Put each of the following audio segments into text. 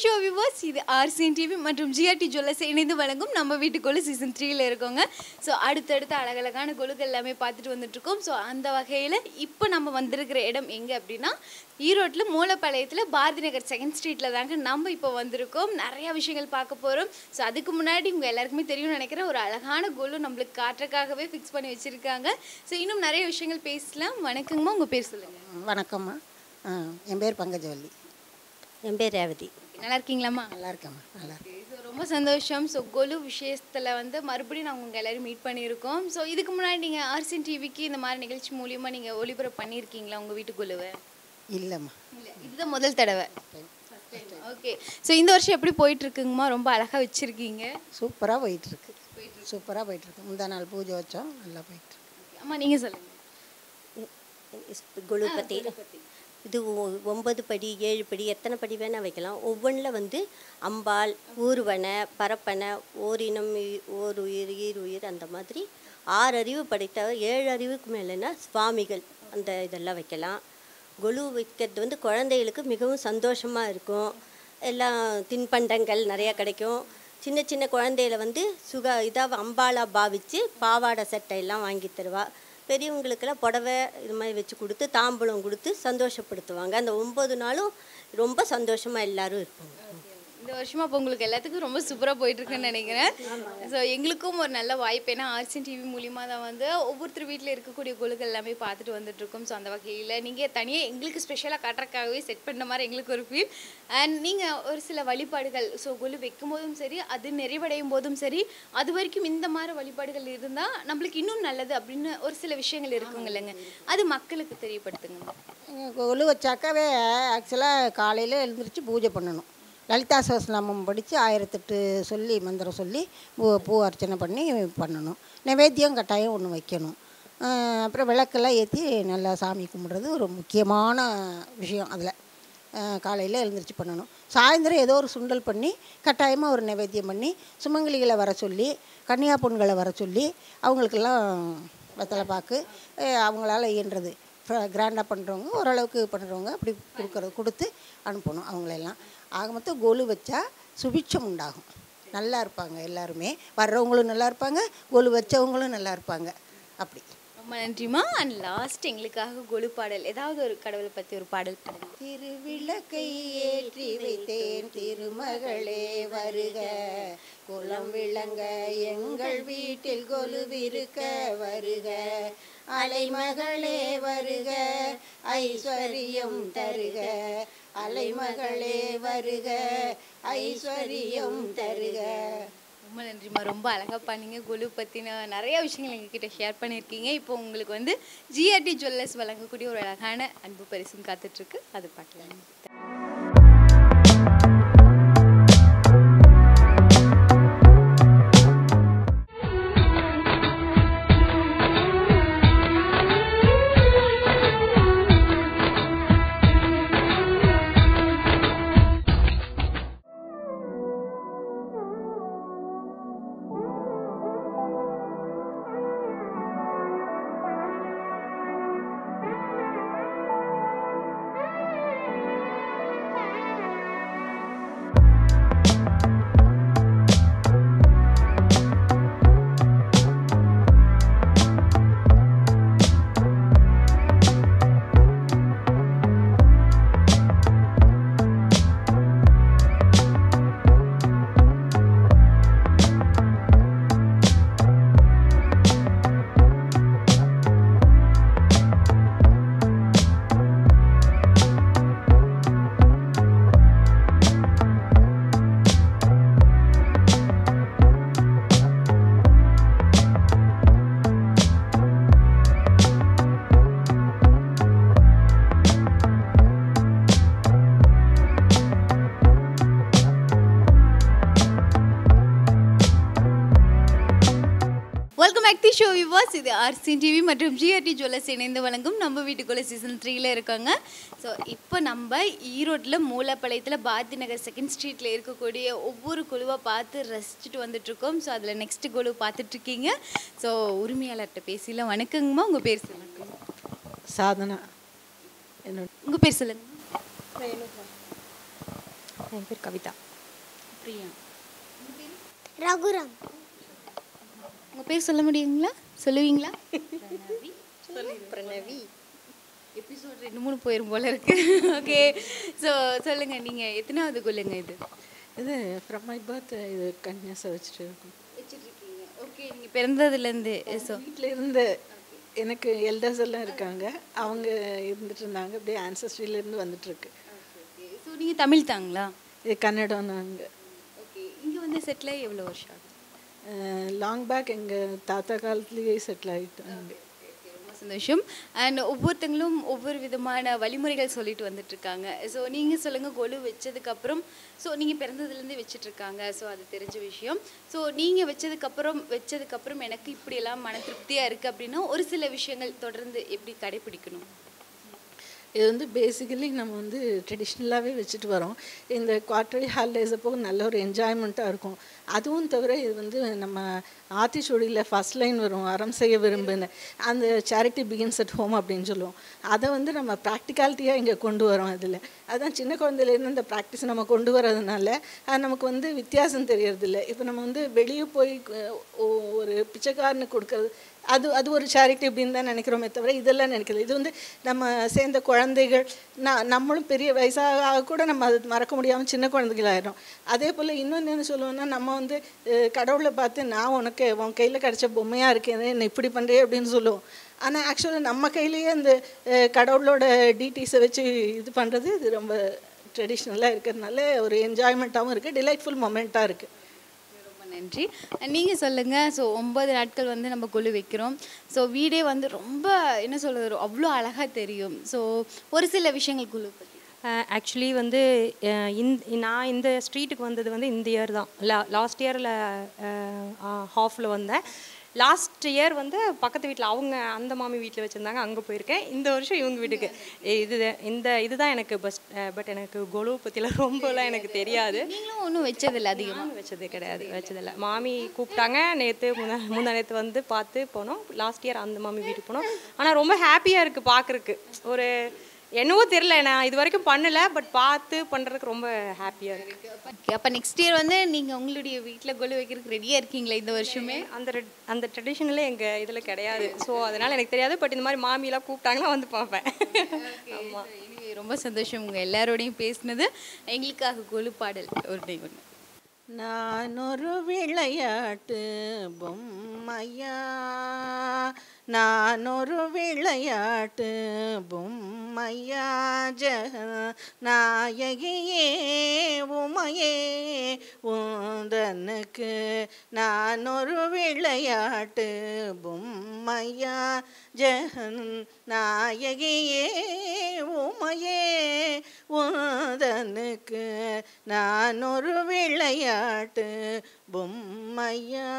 Show viewers இது RCN TV மற்றும் GRT jewellers இணைந்து வழங்கும் நம்ம வீட்டுக்குள்ள சீசன் த்ரீல இருக்கோங்க ஸோ அடுத்தடுத்த அழகழகான கொழுக்கள் எல்லாமே பார்த்துட்டு வந்துட்டு இருக்கோம் ஸோ அந்த வகையில் இப்போ நம்ம வந்திருக்கிற இடம் எங்கே அப்படின்னா ஈரோட்டில் மூலப்பாளையத்தில் பாரதி நகர் செகண்ட் ஸ்ட்ரீட்டில் தாங்க நம்ம இப்போ வந்திருக்கோம் நிறைய விஷயங்கள் பார்க்க போகிறோம் ஸோ அதுக்கு முன்னாடி உங்கள் எல்லாருக்குமே தெரியும்னு நினைக்கிறேன் ஒரு அழகான கோலும் நம்மளுக்கு காட்டுறதுக்காகவே ஃபிக்ஸ் பண்ணி வச்சுருக்காங்க ஸோ இன்னும் நிறைய விஷயங்கள் பேசலாம் வணக்கங்கம்மா உங்கள் பேர் சொல்லுங்கள் வணக்கம்மா ஆ, என் பேர் பங்கஜவல்லி என் பேர் ரேவதி நல்லா இருக்கீங்களாம்மா நல்லா இருக்கேம்மா நல்லா இருக்கேன் ஸோ ரொம்ப சந்தோஷம் ஸோ கொலு விஷயத்தில் வந்து மறுபடியும் நாங்கள் உங்கள் எல்லாரும் மீட் பண்ணியிருக்கோம் ஸோ இதுக்கு முன்னாடி நீங்கள் ஆர்சின் டிவிக்கு இந்த மாதிரி நிகழ்ச்சி மூலியமாக நீங்கள் ஒளிபரப்பு பண்ணியிருக்கீங்களா உங்கள் வீட்டு கொலுவை இல்லைம்மா இல்லை இதுதான் முதல் தடவை ஓகே ஸோ இந்த வருஷம் எப்படி போயிட்டு இருக்குங்கம்மா ரொம்ப அழகாக வச்சுருக்கீங்க சூப்பராக போயிட்டுருக்கு சூப்பராக போயிட்டுருக்கு முந்தா நாள் பூஜை வச்சோம் நல்லா போயிட்டுருக்கு அம்மா நீங்கள் சொல்லுங்கள் குழு பற்றி இது ஒ- ஒன்பது படி ஏழு படி எத்தனை படி வேணால் வைக்கலாம் ஒவ்வொன்றில் வந்து அம்பாள் ஊர்வனை பரப்பனை ஓரினம் இ- ஓர் உயிர் ஈர் உயிர் அந்த மாதிரி ஆறு அறிவு படைத்த ஏழு அறிவுக்கு மேலேனா சுவாமிகள் அந்த இதெல்லாம் வைக்கலாம் கொலு வைக்கிறது வந்து குழந்தைகளுக்கு மிகவும் சந்தோஷமாக இருக்கும் எல்லாம் தின்பண்டங்கள் நிறையா கிடைக்கும் சின்ன சின்ன குழந்தையில வந்து சுக இதாக அம்பாலா பாவிச்சு பாவாடை சட்டை எல்லாம் வாங்கி தருவா பெரியவங்களுக்கெல்லாம் புடவை இது மாதிரி வச்சு கொடுத்து தாம்பூலம் கொடுத்து சந்தோஷப்படுத்துவாங்க அந்த ஒம்பது நாளும் ரொம்ப சந்தோஷமாக எல்லாரும் இருப்பாங்க இந்த வருஷமா அப்போ உங்களுக்கு எல்லாத்துக்கும் ரொம்ப சூப்பராக போயிட்டு இருக்குன்னு நினைக்கிறேன் ஸோ எங்களுக்கும் ஒரு நல்ல வாய்ப்பு ஏன்னா ஆர்சின் டிவி மூலியமாக தான் வந்து ஒவ்வொருத்தர் வீட்டில் இருக்கக்கூடிய கொழுக்கள் எல்லாமே பார்த்துட்டு வந்துட்டு இருக்கோம் ஸோ அந்த வகையில் நீங்கள் தனியாக எங்களுக்கு ஸ்பெஷலாக காட்டுறதுக்காகவே செட் பண்ண மாதிரி எங்களுக்கு ஒரு ஃபீல் அண்ட் நீங்கள் ஒரு சில வழிபாடுகள் ஸோ கொலு வைக்கும் போதும் சரி அது நிறைவடையும் போதும் சரி அது வரைக்கும் இந்த மாதிரி வழிபாடுகள் இருந்தால் நம்மளுக்கு இன்னும் நல்லது அப்படின்னு ஒரு சில விஷயங்கள் இருக்குங்க இல்லைங்க அது மக்களுக்கு தெரியப்படுத்துங்க கொலு வச்சாக்காவே ஆக்சுவலாக காலையில் எழுந்திரிச்சு பூஜை பண்ணணும் லலிதா சகஸ்நாமம் படித்து ஆயிரத்தெட்டு சொல்லி மந்திரம் சொல்லி பூ பூ அர்ச்சனை பண்ணி பண்ணணும் நைவேத்தியம் கட்டாயம் ஒன்று வைக்கணும் ஆ, அப்புறம் விளக்கெல்லாம் ஏற்றி நல்லா சாமி கும்பிட்றது ஒரு முக்கியமான விஷயம் அதில் காலையில் எழுந்திரிச்சு பண்ணணும் சாயந்தரம் ஏதோ ஒரு சுண்டல் பண்ணி கட்டாயமாக ஒரு நைவேத்தியம் பண்ணி சுமங்கலிகளை வர சொல்லி கன்னியா பொண்களை வர சொல்லி அவங்களுக்கெல்லாம் வெத்தலை பாக்கு அஹ் அவங்களால இயன்றது கிராண்டாக பண்ணுறவங்க ஓரளவுக்கு பண்ணுறவங்க அப்படி கொடுக்குறது கொடுத்து அனுப்பணும் அவங்களெல்லாம் ஆக மொத்தம் கொலு வச்சா சுபிட்சம் உண்டாகும் நல்லா இருப்பாங்க எல்லாருமே வர்றவங்களும் நல்லா இருப்பாங்க கொலு வச்சவங்களும் நல்லா இருப்பாங்க அப்படி ரொம்ப நன்றிம்மா அண்ட் லாஸ்ட் எங்களுக்காக கொலு பாடல் ஏதாவது ஒரு கடவுளை பற்றி ஒரு பாடல் பாடுங்க திருவிளக்கை ஏற்றி வைத்தேன் திருமகளே வருக குலம் விளங்க எங்கள் வீட்டில் கொலுவிருக்க வருக அலைமகளே வருக ஐஸ்வர்யம் தருக அலைமகளே வருக ஐஸ்வர்யம் தருக ரொம்ப நன்றிம்மா ரொம்ப அழகாக பண்ணீங்க குழு பற்றின நிறைய விஷயங்கள் எங்ககிட்ட ஷேர் பண்ணியிருக்கீங்க இப்போ உங்களுக்கு வந்து ஜிஆர்டி ஜுவல்லர்ஸ் வழங்கக்கூடிய ஒரு அழகான அன்பு பரிசும் காத்துட்ருக்கு அது பார்க்கலாம் welcome back the show viewers இது ஆர்சின் டிவி மற்றும் ஜிஆர்டி ஜுவல்லர்ஸ் இணைந்து வழங்கும் நம்ம வீட்டுக்குள்ள சீசன் த்ரீல இருக்காங்க ஸோ இப்போ நம்ம ஈரோட்டில் மூலப்பாளையத்தில் பாரதி நகர் செகண்ட் ஸ்ட்ரீட்டில் இருக்கக்கூடிய ஒவ்வொரு குழுவாக பார்த்து ரசிச்சுட்டு வந்துட்டு இருக்கோம் ஸோ அதில் நெக்ஸ்ட் குழு பார்த்துட்டு இருக்கீங்க ஸோ உரிமையாளர்கிட்ட பேசலாம் வணக்கங்கம்மா உங்கள் பேர் சொல்லுங்க சாதனா என்னோட உங்கள் பேர் சொல்லுங்க என் பேர் கவிதா பிரியா ரகுராம் உங்கள் பேர் சொல்ல முடியுங்களா சொல்லுவீங்களா பிரணவி எபிசோட் ரெண்டு மூணு போயிரும் போல இருக்கு ஓகே ஸோ சொல்லுங்க நீங்க எத்தனாவது கொல்லுங்க இது இது ஃப்ரம் மை பர்த் இது கன்னியாஸை வச்சுட்டு இருக்கோம் வச்சுட்ருக்கீங்க ஓகே நீங்கள் பிறந்ததுலேருந்து ஸோ வீட்டில் இருந்து எனக்கு எல்டர்ஸ் எல்லாம் இருக்காங்க அவங்க இருந்துட்டு இருந்தாங்க அப்படியே ஆன்சஸ்ட்ரியிலேருந்து வந்துட்டுருக்கு ஸோ நீங்கள் தமிழ் தாங்களா இது கன்னடம் நாங்கள் ஓகே இங்கே வந்து செட்டில் எவ்வளோ வருஷம் ஆகுது லாங் பேக் எங்கள் தாத்தா காலத்துலேயே செட்டில் ஆகிட்டாங்க ரொம்ப சந்தோஷம் அண்ட் ஒவ்வொருத்தங்களும் ஒவ்வொரு விதமான வழிமுறைகள் சொல்லிட்டு வந்துட்டு இருக்காங்க ஸோ நீங்கள் சொல்லுங்கள் கொலு வச்சதுக்கப்புறம் ஸோ நீங்கள் பிறந்ததுலேருந்து வச்சுட்டு இருக்காங்க ஸோ அது தெரிஞ்ச விஷயம் ஸோ நீங்கள் வச்சதுக்கப்புறம் வச்சதுக்கப்புறம் எனக்கு இப்படியெல்லாம் மன திருப்தியாக இருக்குது அப்படின்னா ஒரு சில விஷயங்கள் தொடர்ந்து எப்படி கடைபிடிக்கணும் இது வந்து பேசிக்கலி நம்ம வந்து ட்ரெடிஷ்னலாகவே வச்சுட்டு வரோம் இந்த குவார்டர்லி ஹாலிடேஸ் அப்போ நல்ல ஒரு என்ஜாய்மெண்ட்டாக இருக்கும் அதுவும் தவிர இது வந்து நம்ம ஆத்திச்சூடியில் ஃபஸ்ட் லைன் வரும் அறம் செய்ய விரும்புன்னு அந்த சேரிட்டி பிகின்ஸ் அட் ஹோம் அப்படின்னு சொல்லுவோம் அதை வந்து நம்ம ப்ராக்டிகாலிட்டியாக இங்கே கொண்டு வரோம் அதில் அதான் சின்ன குழந்தையிலேருந்து இந்த ப்ராக்டிஸ் நம்ம கொண்டு வரதுனால அது நமக்கு வந்து வித்தியாசம் தெரியறதில்ல இப்போ நம்ம வந்து வெளியே போய் அஹ், ஒ- ஒரு பிச்சைக்காரனுக்கு கொடுக்கறது அது அது ஒரு சேரிட்டி அப்படின்னு தான் நினைக்கிறோமே தவிர இதெல்லாம் நினைக்கிறது இது வந்து நம்ம சேர்ந்த குழந்தைகள் நான் நம்மளும் பெரிய வயசாக கூட நம்ம அது மறக்க முடியாமல் சின்ன குழந்தைகளாயிடும் அதே போல் இன்னொன்று என்ன சொல்லுவோம்னா நம்ம வந்து அஹ், கடவுளை பார்த்து நான் உனக்கு உன் கையில் கிடச்ச பொம்மையாக இருக்கேன் என்ன இப்படி பண்ணுறே அப்படின்னு சொல்லுவோம் ஆனால் ஆக்சுவலாக நம்ம கையிலேயே அந்த அஹ், கடவுளோட டீட்டெயில்ஸை வச்சு இது பண்ணுறது இது ரொம்ப ட்ரெடிஷ்னலாக இருக்கிறதுனால ஒரு என்ஜாய்மெண்ட்டாகவும் இருக்குது டிலைட்ஃபுல் மொமெண்ட்டாக இருக்குது ரொம்ப நன்றி நீங்கள் சொல்லுங்கள் ஸோ ஒன்பது நாட்கள் வந்து நம்ம கொலு வைக்கிறோம் ஸோ வீடே வந்து ரொம்ப என்ன சொல்கிறது அவ்வளோ அழகாக தெரியும் ஸோ ஒரு சில விஷயங்கள் குழு பற்றி ஆக்சுவலி வந்து அஹ், இந்த நான் இந்த ஸ்ட்ரீட்டுக்கு வந்தது வந்து இந்த இயர் தான் லா லாஸ்ட் இயரில் ஹாஃபில் வந்தேன் லாஸ்ட் இயர் வந்து பக்கத்து வீட்டில் அவங்க அந்த மாமி வீட்டில் வச்சுருந்தாங்க அங்கே போயிருக்கேன் இந்த வருஷம் இவங்க வீட்டுக்கு இது இந்த இதுதான் எனக்கு பஸ் பட் எனக்கு கொலு பற்றிலாம் ரொம்பலாம் எனக்கு தெரியாது நீங்களும் ஒன்றும் வச்சதில்லை அதிகமாக நான் வச்சது கிடையாது வச்சதில்ல மாமி கூப்பிட்டாங்க நேற்று முந்தா முந்தா நேற்று வந்து பார்த்து போனோம் லாஸ்ட் இயர் அந்த மாமி வீட்டுக்கு போனோம் ஆனால் ரொம்ப ஹாப்பியாக இருக்குது பார்க்குறக்கு ஒரு என்னவோ தெரில நான் இது வரைக்கும் பண்ணலை பட் பார்த்து பண்ணுறதுக்கு ரொம்ப ஹாப்பியாக இருக்குது ஓகே அப்போ நெக்ஸ்ட் இயர் வந்து நீங்கள் உங்களுடைய வீட்டில் கொலு வைக்கிறதுக்கு ரெடியாக இருக்கீங்களா இந்த வருஷமே அந்த re- அந்த ட்ரெடிஷனலே எங்கள் இதில் கிடையாது ஸோ அதனால் எனக்கு தெரியாது பட் இந்த மாதிரி மாமிலாம் கூப்பிட்டாங்கன்னா வந்து பார்ப்பேன் ஆமாம் Anyway, ரொம்ப சந்தோஷம் உங்கள் எல்லாரோடையும் பேசினது எங்களுக்காக கொலு பாடல் ஒரு டே ஒன்று நான் ஒரு விளையாட்டு பொம்மையா நான் ஒரு விளையாட்டு பொம்மையா ஜக நாயகியே உமையே உந்தனுக்கு நான் ஒரு விளையாட்டு பொம்மையா ஜெகன் நாயகியே உமையே உந்தனுக்கு நான் ஒரு விளையாட்டு பொம்மையா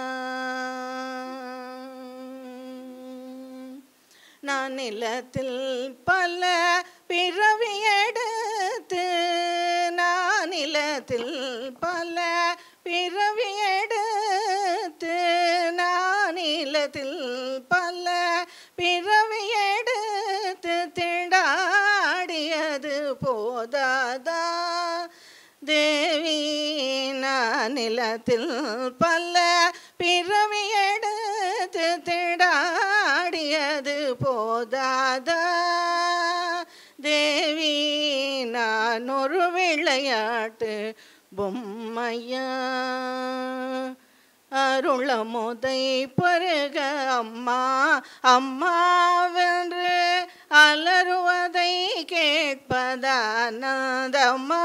நான் நிலத்தில் பல பிறவி எடுத்து நான் நிலத்தில் பல பிறவி எடுத்து நான் நிலத்தில் பல பிறவி எடுத்து திண்டாடியது போதாதா தேவி நான் நிலத்தில் பல பிறவி எடுத்து திடாடியது போதாதா தேவி நான் ஒரு விளையாட்டு பொம்மையா அருளமுதை பருக அம்மா அம்மாவென்று அலறுவதை கேட்பதானந்தம்மா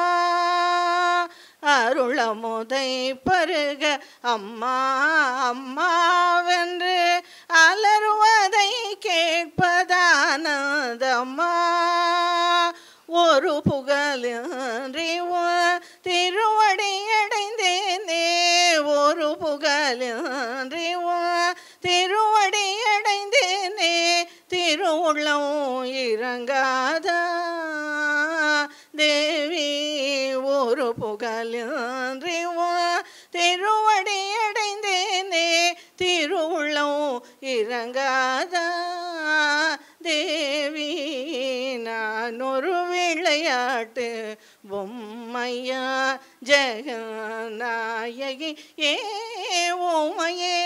அருளமுதை பருக அம்மா அம்மாவென்று அலறுவதை கேட்பதானந்தம்மா ஒரு புகழின்றி உன் திருவடி அடைந்தேனே ஒரு புகழின்றி உன் திருவடி அடைந்தேனே திருவுள்ளம் இறங்காதா தேவி ஒரு புகழின்றி உன் திருவடி அடைந்தேனே திருவுள்ளம் இறங்காதா தேவி நான் ஒரு விளையாட்டு பொம்மையா ஜெகநாயகி ஏ ஓமையே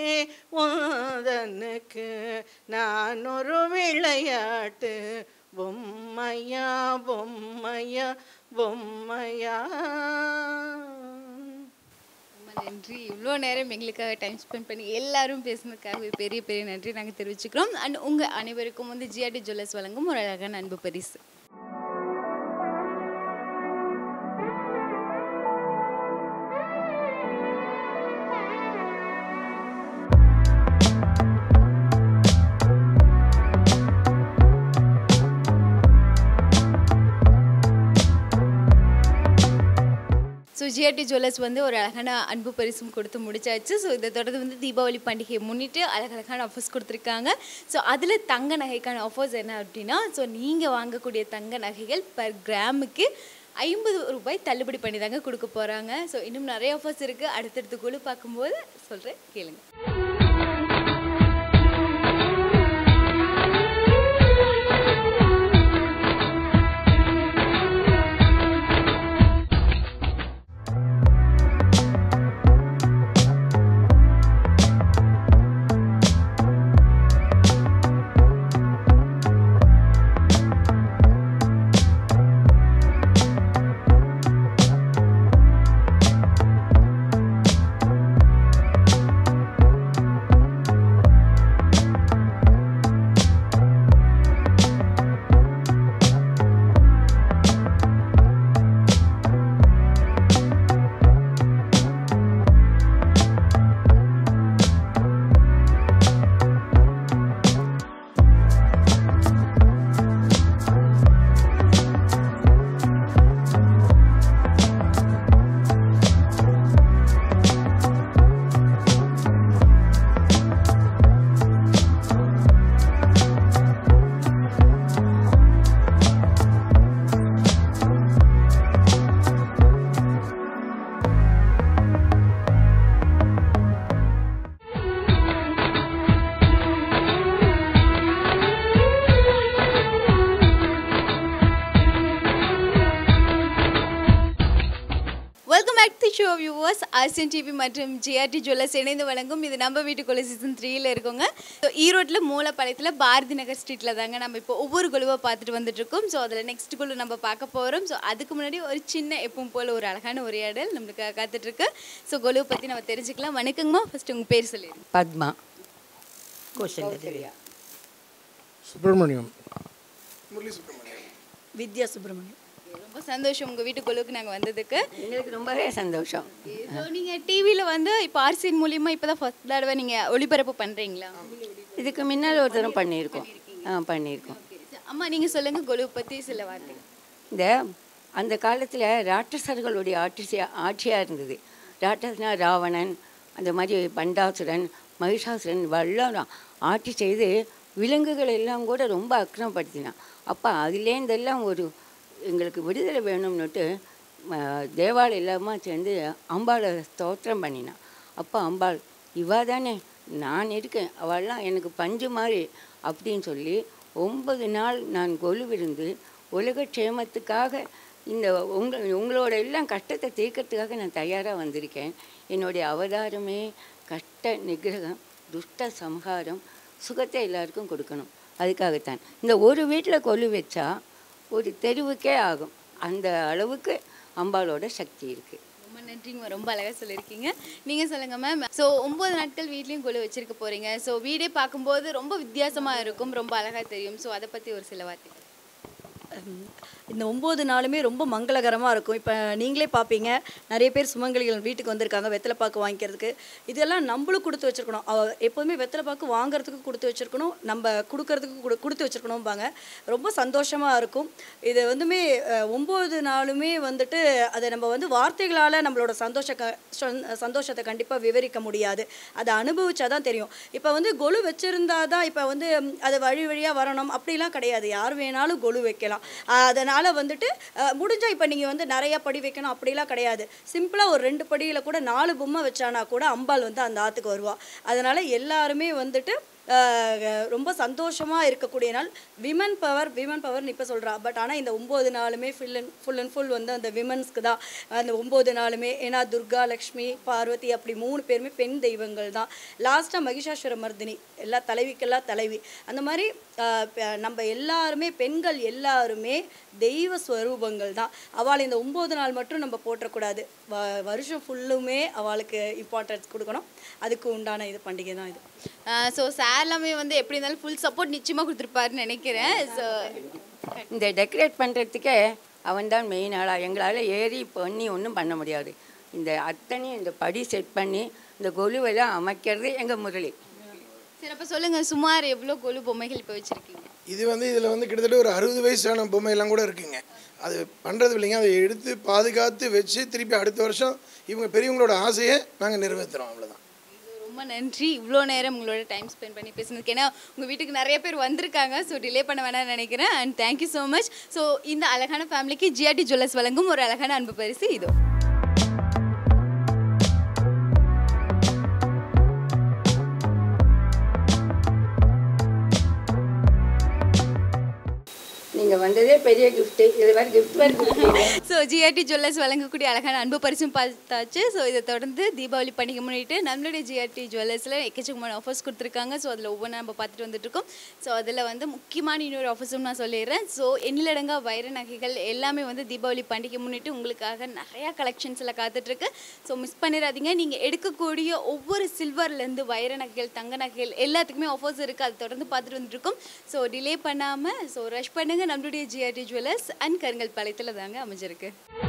ஓதனுக்கு நான் ஒரு விளையாட்டு பொம்மையா பொம்மையா பொம்மையா ரொம்ப நன்றி இவ்வளோ நேரம் எங்களுக்காக டைம் ஸ்பெண்ட் பண்ணி எல்லாரும் பேசுனதுக்காக பெரிய பெரிய நன்றி நாங்கள் தெரிவிச்சுக்கிறோம் அண்ட் உங்கள் அனைவருக்கும் வந்து ஜிஆர்டி ஜுவல்லர்ஸ் வழங்கும் ஒரு அழகான அன்பு பரிசு ஸோ ஜிஆர்டி ஜுவல்லர்ஸ் வந்து ஒரு அழகான அன்பு பரிசும் கொடுத்து முடிச்சாச்சு ஸோ இதை தொடர்ந்து வந்து தீபாவளி பண்டிகையை முன்னிட்டு அழகழகான ஆஃபர்ஸ் கொடுத்துருக்காங்க ஸோ அதில் தங்க நகைக்கான ஆஃபர்ஸ் என்ன அப்படின்னா ஸோ நீங்கள் வாங்கக்கூடிய தங்க நகைகள் பர் கிராமுக்கு ஐம்பது ரூபாய் தள்ளுபடி பண்ணி தாங்க கொடுக்க போகிறாங்க ஸோ இன்னும் நிறைய ஆஃபர்ஸ் இருக்குது அடுத்தடுத்து குழு பார்க்கும்போது சொல்கிறேன் கேளுங்க welcome back to show viewers RCN TV மற்றும் ஜிஆர்டி ஜுவல்லர்ஸ் இணைந்து வழங்கும் இது நம்ம வீட்டுக்குள்ள சீசன் த்ரீல இருக்கோங்க ஸோ ஈரோட்டில் மூலப்பாளையத்தில் பாரதி நகர் ஸ்ட்ரீட்டில் தாங்க நம்ம இப்போ ஒவ்வொரு குழுவை பார்த்துட்டு வந்துட்டு இருக்கோம் ஸோ அதில் நெக்ஸ்ட் குழு நம்ம பார்க்க போகிறோம் ஸோ அதுக்கு முன்னாடி ஒரு சின்ன எப்பவும் போல் ஒரு அழகான உரையாடல் நம்மளுக்கு காத்துட்டு இருக்கு ஸோ குழுவை பற்றி நம்ம தெரிஞ்சுக்கலாம் வணக்கங்கம்மா ஃபர்ஸ்ட் உங்கள் பேர் சொல்லிடுங்க பத்மா கோஷல்யா சுப்பிரமணியம் வித்யா சுப்பிரமணியம் ரொம்ப சந்தோஷம் உங்கள் வீட்டு குழுவுக்கு நாங்கள் வந்ததுக்கு எங்களுக்கு ரொம்பவே சந்தோஷம் ஸோ நீங்கள் டிவியில் வந்து இப்போ ஆர்சியின் மூலியமா இப்போ தான் ஃபஸ்ட் தடவை நீங்கள் ஒளிபரப்பு பண்ணுறீங்களா இதுக்கு முன்னால் ஒரு தரம் பண்ணியிருக்கோம் ஆ பண்ணியிருக்கோம் அம்மா நீங்கள் சொல்லுங்கள் குழுவை பற்றி சில வார்த்தைகள் இந்த அந்த காலத்தில் ராட்சசர்களுடைய ஆட்சி ஆட்சியாக இருந்தது ராட்சசனா ராவணன் அந்த மாதிரி பண்டாசுரன் மகிஷாசுரன் இவெல்லாம் ஆட்சி செய்து விலங்குகள் எல்லாம் கூட ரொம்ப அக்கிரமப்படுத்தினான் அப்போ அதுலேருந்தெல்லாம் ஒரு எங்களுக்கு விடுதலை வேணும்னுட்டு ம, தேவாலயம் எல்லாமே சேர்ந்து அம்பாளை ஸ்தோத்திரம் பண்ணினான் அப்போ அம்பாள் இவா தானே நான் இருக்கேன் அவள்லாம் எனக்கு பஞ்சு மாதிரி அப்படின்னு சொல்லி ஒன்பது நாள் நான் கொலுவிருந்து உலக க்ஷேமத்துக்காக இந்த உங்க உங்களோட எல்லாம் கஷ்டத்தை தீர்க்கறதுக்காக நான் தயாராக வந்திருக்கேன் என்னுடைய அவதாரமே கஷ்ட நிகிரகம் துஷ்ட சம்ஹாரம் சுகத்தை எல்லாருக்கும் கொடுக்கணும் அதுக்காகத்தான் இந்த ஒரு வீட்டில் கொலு வச்சா ஒரு தெருவுக்கே ஆகும் அந்த அளவுக்கு அம்பாளோட சக்தி இருக்குது ரொம்ப நன்றிங்க ரொம்ப அழகாக சொல்லியிருக்கீங்க நீங்கள் சொல்லுங்கள் மேம் ஸோ ஒம்பது நாட்கள் வீட்லேயும் குழு வச்சிருக்க போகிறீங்க ஸோ வீடே பார்க்கும்போது ரொம்ப வித்தியாசமாக இருக்கும் ரொம்ப அழகாக தெரியும் ஸோ அதை பற்றி ஒரு சில வார்த்தைகள் இந்த ஒம்பது நாளுமே ரொம்ப மங்களகரமாக இருக்கும் இப்போ நீங்களே பார்ப்பீங்க நிறைய பேர் சுமங்கலிகள் வீட்டுக்கு வந்திருக்காங்க வெத்தலை பாக்கு வாங்கிக்கிறதுக்கு இதெல்லாம் நம்மளும் கொடுத்து வச்சுருக்கணும் எப்போதுமே வெத்தலை பாக்கு வாங்குறதுக்கு கொடுத்து வச்சுருக்கணும் நம்ம கொடுக்கறதுக்கு கொடு கொடுத்து வச்சுருக்கணும்பாங்க ரொம்ப சந்தோஷமாக இருக்கும் இது வந்துமே அஹ், ஒம்பது நாளுமே வந்துட்டு அதை நம்ம வந்து வார்த்தைகளால் நம்மளோட சந்தோஷ க சொந்த- சந்தோஷத்தை கண்டிப்பாக விவரிக்க முடியாது அதை அனுபவிச்சா தான் தெரியும் இப்போ வந்து கொலு வச்சுருந்தா தான் இப்போ வந்து ம், அது வழி வழியாக வரணும் அப்படிலாம் கிடையாது யார் வேணாலும் கொலு வைக்கலாம் அதனால் வந்துட்டு அஹ், முடிஞ்சா இப்போ நீங்கள் வந்து நிறைய படி வைக்கணும் அப்படிலாம் கிடையாது சிம்பிளாக ஒரு ரெண்டு படியில் கூட நாலு பொம்மை வச்சானா கூட அம்பாள் வந்து அந்த ஆற்றுக்கு வருவா அதனால் எல்லாருமே வந்துட்டு ஆஹ் ரொம்ப சந்தோஷமாக இருக்கக்கூடிய நாள் விமன் பவர் விமன் பவர்னு இப்போ சொல்கிறா பட் ஆனால் இந்த ஒம்பது நாளுமே full and full and full வந்து அந்த விமன்ஸ்க்கு தான் அந்த ஒம்பது நாளுமே ஏன்னா துர்கா லக்ஷ்மி பார்வதி அப்படி மூணு பேருமே பெண் தெய்வங்கள் தான் லாஸ்ட்டாக மகிஷாசுர மர்தினி எல்லா தலைவிக்கெல்லாம் தலைவி அந்த மாதிரி ஆஹ் ப- நம்ம எல்லாருமே பெண்கள் எல்லாருமே தெய்வ ஸ்வரூபங்கள் தான் அவளை இந்த ஒம்பது நாள் மட்டும் நம்ம போற்றக்கூடாது வ வருஷம் ஃபுல்லுமே அவளுக்கு இம்பார்ட்டன்ஸ் கொடுக்கணும் அதுக்கு உண்டான இது பண்டிகை தான் இது ஸோ சார் எல்லாமே வந்து எப்படி இருந்தாலும் ஃபுல் சப்போர்ட் நிச்சயமாக கொடுத்துருப்பாருன்னு நினைக்கிறேன் ஸோ இந்த டெக்கரேட் பண்ணுறதுக்கே அவன் தான் மெயின் ஆளாக எங்களால் ஏறி பண்ணி ஒன்றும் பண்ண முடியாது இந்த அத்தனையும் இந்த படி செட் பண்ணி இந்த கொலுவெல்லாம் அமைக்கிறது எங்கள் முரளி சரி அப்போ சொல்லுங்கள் சுமார் எவ்வளோ கொலு பொம்மைகள் இப்போ வச்சுருக்கீங்க இது வந்து இதில் வந்து கிட்டத்தட்ட ஒரு அறுபது வயசான பொம்மையெல்லாம் கூட இருக்குங்க அது பண்ணுறது இல்லைங்க அதை எடுத்து பாதுகாத்து வச்சு திருப்பி அடுத்த வருஷம் இவங்க பெரியவங்களோட ஆசையை நாங்கள் நிறைவேற்றுறோம் அவ்வளோதான் ரொம்ப நன்றி இவ்வளோ நேரம் உங்களோட டைம் ஸ்பெண்ட் பண்ணி பேசுனதுக்கு ஏன்னா உங்கள் வீட்டுக்கு நிறைய பேர் வந்திருக்காங்க ஸோ டிலே பண்ண வேணாம்னு நினைக்கிறேன் and thank you so much so இந்த அழகான ஃபேமிலிக்கு ஜிஆர்டி ஜுவல்லர்ஸ் வழங்கும் ஒரு அழகான அன்பு பரிசு இதோ நீங்கள் வந்ததே பெரிய கிஃப்ட்டு இது வேறு கிஃப்ட் வேறு கொடுத்தீங்க ஸோ ஜிஆர்டி ஜுவல்லர்ஸ் வழங்கக்கூடிய அழகான அன்பு பரிசும் பார்த்தாச்சு ஸோ இதை தொடர்ந்து தீபாவளி பண்டிகை முன்னிட்டு நம்மளுடைய ஜிஆர்டி ஜுவல்லர்ஸில் எக்கச்சக்கமான ஆஃபர்ஸ் கொடுத்துருக்காங்க ஸோ அதில் ஒவ்வொன்றா நம்ம பார்த்துட்டு வந்துட்டு இருக்கோம் ஸோ அதில் வந்து முக்கியமான இன்னொரு ஆஃபர்ஸும் நான் சொல்லிடுறேன் ஸோ எண்ணிலடங்கா வைர நகைகள் எல்லாமே வந்து தீபாவளி பண்டிகை முன்னிட்டு உங்களுக்காக நிறையா கலெக்ஷன்ஸில் காத்துட்ருக்கு ஸோ மிஸ் பண்ணிடாதீங்க நீங்கள் எடுக்கக்கூடிய ஒவ்வொரு சில்வர்லேருந்து வைர நகைகள் தங்க நகைகள் எல்லாத்துக்குமே ஆஃபர்ஸ் இருக்குது அதை தொடர்ந்து பார்த்துட்டு வந்துட்டு இருக்கோம் ஸோ டிலே பண்ணாமல் ஸோ ரஷ் பண்ணுங்கள் நம்மளுடைய ஜிஆர்டி ஜுவல்லர்ஸ் அண்ட் கருங்கல் பாளையத்தில் தாங்க அமைஞ்சிருக்கு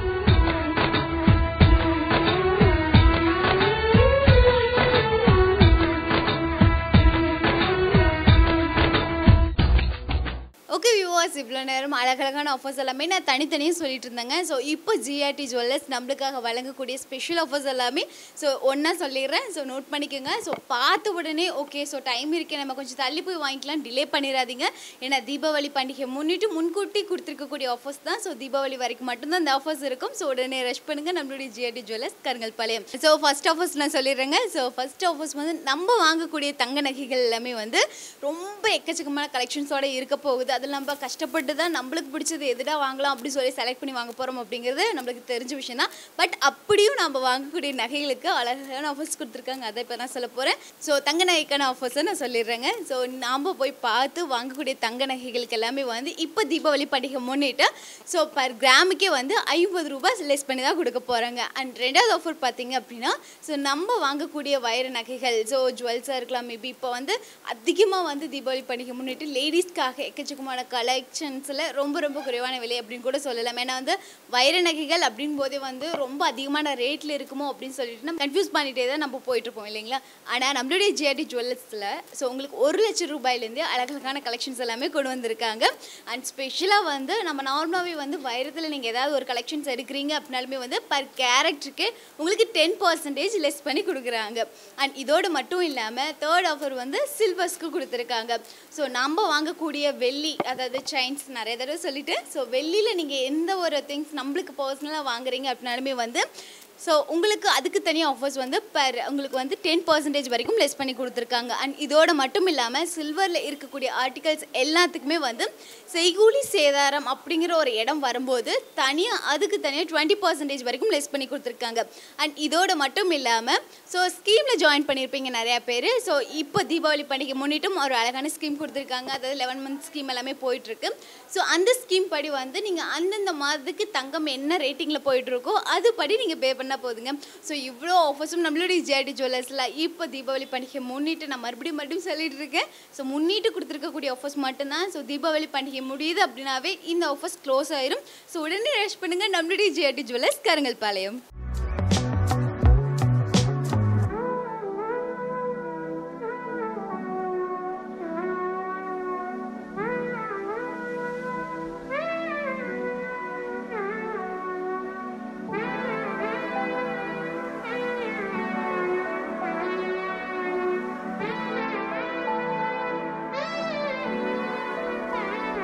ஓகே வியூவர்ஸ் இவ்வளோ நேரம் அழகழகான ஆஃபர்ஸ் எல்லாமே நான் தனித்தனியாக சொல்லிட்டு இருந்தேங்க ஸோ இப்போ ஜிஆர்டி ஜுவல்லர்ஸ் நம்மளுக்காக வழங்கக்கூடிய ஸ்பெஷல் ஆஃபர்ஸ் எல்லாமே ஸோ ஒன்றா சொல்லிடுறேன் ஸோ நோட் பண்ணிக்கோங்க ஸோ பார்த்த உடனே ஓகே ஸோ டைம் இருக்கே நம்ம கொஞ்சம் தள்ளி போய் வாங்கிக்கலாம் டிலே பண்ணிடாதீங்க ஏன்னா தீபாவளி பண்டிகை முன்னிட்டு முன்கூட்டி கொடுத்துருக்கக்கூடிய ஆஃபர்ஸ் தான் ஸோ தீபாவளி வரைக்கும் மட்டும்தான் இந்த ஆஃபர்ஸ் இருக்கும் ஸோ உடனே ரஷ் பண்ணுங்க நம்மளுடைய ஜிஆர்டி ஜுவல்லர்ஸ் கருங்கல் பாளையம் ஸோ ஃபர்ஸ்ட் ஆஃபர்ஸ் நான் சொல்லிடுறேங்க ஸோ ஃபர்ஸ்ட் ஆஃபர்ஸ் வந்து நம்ம வாங்கக்கூடிய தங்க நகைகள் எல்லாமே வந்து ரொம்ப எக்கச்சக்கமான கலெக்ஷன்ஸோட இருக்க போகுது அது நம்ம கஷ்டப்பட்டு தான் நம்மளுக்கு பிடிச்சது எதுடா வாங்கலாம் அப்படி சொல்லி செலக்ட் பண்ணி வாங்க போகிறோம் அப்படிங்கிறது நம்மளுக்கு தெரிஞ்ச விஷயம் தான் பட் அப்படியும் நம்ம வாங்கக்கூடிய நகைகளுக்கு அழகான ஆஃபர்ஸ் கொடுத்துருக்காங்க அதை இப்போ நான் சொல்ல போகிறேன் ஸோ தங்க நகைக்கான ஆஃபர்ஸை நான் சொல்லிடுறேங்க ஸோ நாம் போய் பார்த்து வாங்கக்கூடிய தங்க நகைகளுக்கு எல்லாமே வந்து இப்போ தீபாவளி பண்டிகை முன்னிட்டு ஸோ பர் கிராமுக்கே வந்து ஐம்பது ரூபாய் லெஸ் பண்ணி தான் கொடுக்க போகிறாங்க அண்ட் ரெண்டாவது ஆஃபர் பார்த்தீங்க அப்படின்னா ஸோ நம்ம வாங்கக்கூடிய வைர நகைகள் ஸோ ஜுவல்ஸாக இருக்கலாம் மேபி இப்போ வந்து அதிகமாக வந்து தீபாவளி பண்டிகை முன்னிட்டு லேடிஸ்க்காக எக்கச்சக்கமான கலெக்ஷன்ஸில் ரொம்ப ரொம்ப குறைவான விலை அப்படின்னு கூட சொல்லலாம் ஏன்னா வந்து வைர நகைகள் அப்படின் போதே வந்து ரொம்ப அதிகமான ரேட்டில் இருக்குமோ அப்படின்னு சொல்லிட்டு நம்ம கன்ஃபியூஸ் பண்ணிட்டே தான் நம்ம போயிட்டுருப்போம் இல்லைங்களா ஆனால் நம்மளுடைய ஜிஆர்டி ஜுவல்லர்ஸில் ஸோ உங்களுக்கு ஒரு லட்சம் ரூபாயிலேருந்து அழகழகான கலெக்ஷன்ஸ் எல்லாமே கொண்டு வந்திருக்காங்க அண்ட் ஸ்பெஷலாக வந்து நம்ம நார்மலாகவே வந்து வைரத்தில் நீங்கள் ஏதாவது ஒரு கலெக்ஷன்ஸ் எடுக்கிறீங்க அப்படின்னாலுமே வந்து பர் கேரக்டருக்கு உங்களுக்கு டென் பர்சன்டேஜ் லெஸ் பண்ணி கொடுக்குறாங்க அண்ட் இதோடு மட்டும் இல்லாமல் தேர்ட் ஆஃபர் வந்து சில்வர்ஸ்க்கு கொடுத்துருக்காங்க ஸோ நம்ம வாங்கக்கூடிய வெள்ளி அதாவது செயின்ஸ் நிறைய தடவை சொல்லிட்டு ஸோ வெள்ளியில் நீங்கள் எந்த ஒரு திங்ஸ் நம்மளுக்கு பர்சனலாக வாங்குறீங்க அப்படின்னாலுமே வந்து ஸோ உங்களுக்கு அதுக்கு தனியாக ஆஃபர்ஸ் வந்து பர் உங்களுக்கு வந்து டென் பர்சன்டேஜ் வரைக்கும் லெஸ் பண்ணி கொடுத்துருக்காங்க அண்ட் இதோட மட்டும் இல்லாமல் சில்வரில் இருக்கக்கூடிய ஆர்டிகல்ஸ் எல்லாத்துக்குமே வந்து செய்கூலி சேதாரம் அப்படிங்கிற ஒரு இடம் வரும்போது தனியாக அதுக்கு தனியாக டுவெண்ட்டி பர்சன்டேஜ் வரைக்கும் லெஸ் பண்ணி கொடுத்துருக்காங்க அண்ட் இதோட மட்டும் இல்லாமல் ஸோ ஸ்கீமில் ஜாயின் பண்ணியிருப்பீங்க நிறையா பேர் ஸோ இப்போ தீபாவளி பண்டிகை முன்னிட்டும் ஒரு அழகான ஸ்கீம் கொடுத்துருக்காங்க அதாவது லெவன் மந்த் ஸ்கீம் எல்லாமே போயிட்டுருக்கு ஸோ அந்த ஸ்கீம் படி வந்து நீங்கள் அந்தந்த மாதத்துக்கு தங்கம் என்ன ரேட்டிங்கில் போயிட்டுருக்கோ அதுபடி நீங்கள் பே பண்ணால் போதுங்க ஸோ இவ்வளோ ஆஃபர்ஸும் நம்மளுடைய ஜேடி ஜுவல்லர்ஸில் இப்போ தீபாவளி பண்டிகை முன்னிட்டு நான் மறுபடியும் மறுபடியும் சொல்லிட்டு இருக்கேன் ஸோ முன்னிட்டு கொடுத்துருக்கக்கூடிய ஆஃபர்ஸ் மட்டும்தான் ஸோ தீபாவளி பண்டிகை முடியுது அப்படின்னாவே இந்த ஆஃபர்ஸ் க்ளோஸ் ஆயிரும் ஸோ உடனே ரஷ் பண்ணுங்கள் நம்மளுடைய JD jewellers Karungalpalayam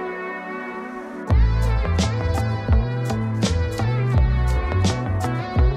Thank you.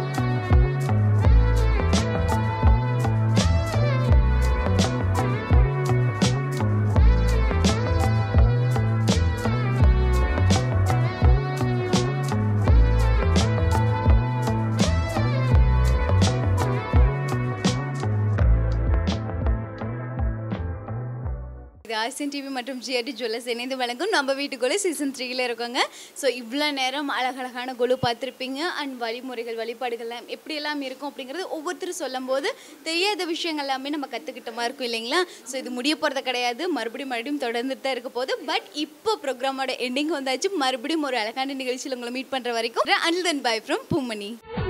இது ஆசியன் டிவி மற்றும் ஜிஆர்டி ஜுவல்லர்ஸ் இணைந்து வழங்கும் நம்ம வீட்டுக்குள்ளே சீசன் த்ரீல இருக்கோங்க ஸோ இவ்வளோ நேரம் அழகழகான குழு பார்த்துருப்பீங்க அண்ட் வழிமுறைகள் வழிபாடுகள்லாம் எப்படியெல்லாம் இருக்கும் அப்படிங்கிறது ஒவ்வொருத்தரும் சொல்லும்போது தெரியாத விஷயங்கள் எல்லாமே நம்ம கற்றுக்கிட்ட மாதிரி இருக்கும் இல்லைங்களா ஸோ இது முடிய போகிறது கிடையாது மறுபடியும் மறுபடியும் தொடர்ந்துட்டு தான் இருக்க போகுது பட் இப்போ ப்ரோக்ராமோட எண்டிங் வந்தாச்சு மறுபடியும் ஒரு அழகான நிகழ்ச்சியில் உங்களை மீட் பண்ணுற வரைக்கும் and then bye from Poomani